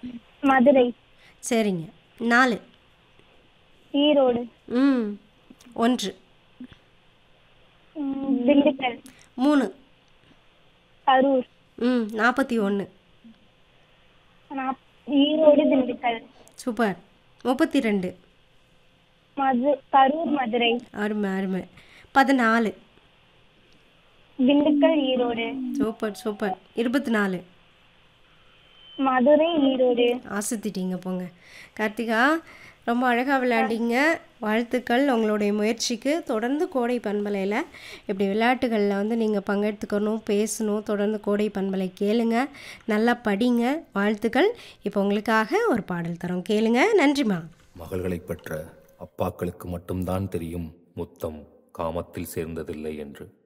மதுரை சரிங்க நாலு ஈரோடு ம் ஒன்று ம், திண்டுக்கல் மூணு கரூர் ம் நாற்பத்தி ஒன்று நாப்- ஈரோடு திண்டுக்கல் சூப்பர் முப்பத்தி ரெண்டு மது கரூர் மதுரை அருமை அருமை பதினாலு திண்டுக்கல் ஈரோடு சூப்பர் சூப்பர் இருபத்தி நாலு மதுரை ஈரோடு ஆசத்திட்டீங்க போங்க கார்த்திகா ரொம்ப அழகாக விளையாண்டீங்க வாழ்த்துக்கள் உங்களுடைய முயற்சிக்கு தொடர்ந்து கோடை பண்பலையில் இப்படி விளையாட்டுகளில் வந்து நீங்கள் பங்கெடுத்துக்கணும் பேசணும் தொடர்ந்து கோடை பண்பலை கேளுங்க நல்லா படிங்க வாழ்த்துக்கள் இப்போ உங்களுக்காக ஒரு பாடல் தரோம் கேளுங்க நன்றிம்மா மகள்களைப் பெற்ற அப்பாக்களுக்கு மட்டும்தான் தெரியும் முத்தம் காமத்தில் சேர்ந்ததில்லை என்று